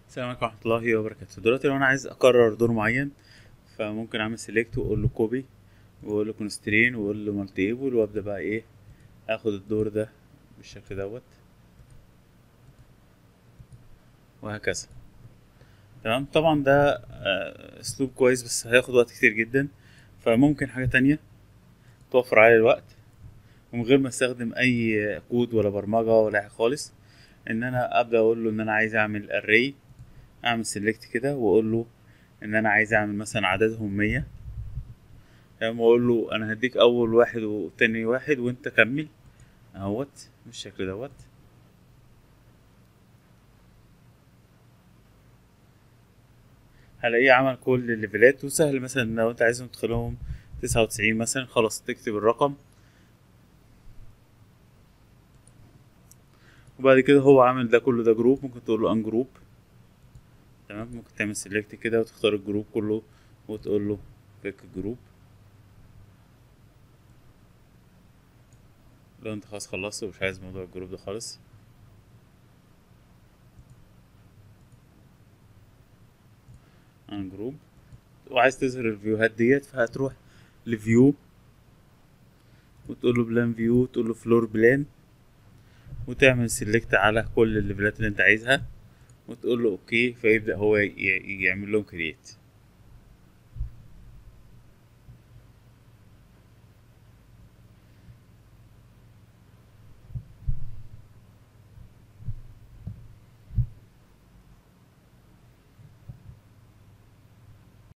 السلام عليكم ورحمة الله وبركاته دلوقتي لو أنا عايز أكرر دور معين فممكن أعمل سيلكت وأقول له كوبي وأقول له كونسترين وأقول له مالتيبل وأبدأ بقى إيه آخد الدور ده بالشكل دوت وهكذا تمام طبعا ده آه، أسلوب كويس بس هياخد وقت كتير جدا فممكن حاجة تانية توفر علي الوقت ومن غير ما استخدم أي كود ولا برمجة ولا حاجة خالص إن أنا أبدأ أقول له إن أنا عايز أعمل أري اعمل سيلكت كده واقول له ان انا عايز اعمل مثلا عددهم مية تمام واقول له انا هديك اول واحد وتاني واحد وانت كمل اهوت بالشكل دوت هلاقيه عمل كل الليفلات وسهل مثلا لو انت عايزهم تدخلهم تسعة وتسعين مثلا خلاص تكتب الرقم وبعد كده هو عامل ده كله ده جروب ممكن تقول له ان جروب تمام ممكن تعمل سيلكت كده وتختار الجروب كله وتقول له فك الجروب لو انت خلاص خلصت ومش عايز موضوع الجروب ده خالص عن جروب وعايز تظهر الفيوهات ديت فهتروح لفيو وتقول له بلان فيو تقول له فلور بلان وتعمل سيلكت على كل الليفلات اللي انت عايزها وتقول له اوكي فيبدأ هو ي- يعمل لهم كرييت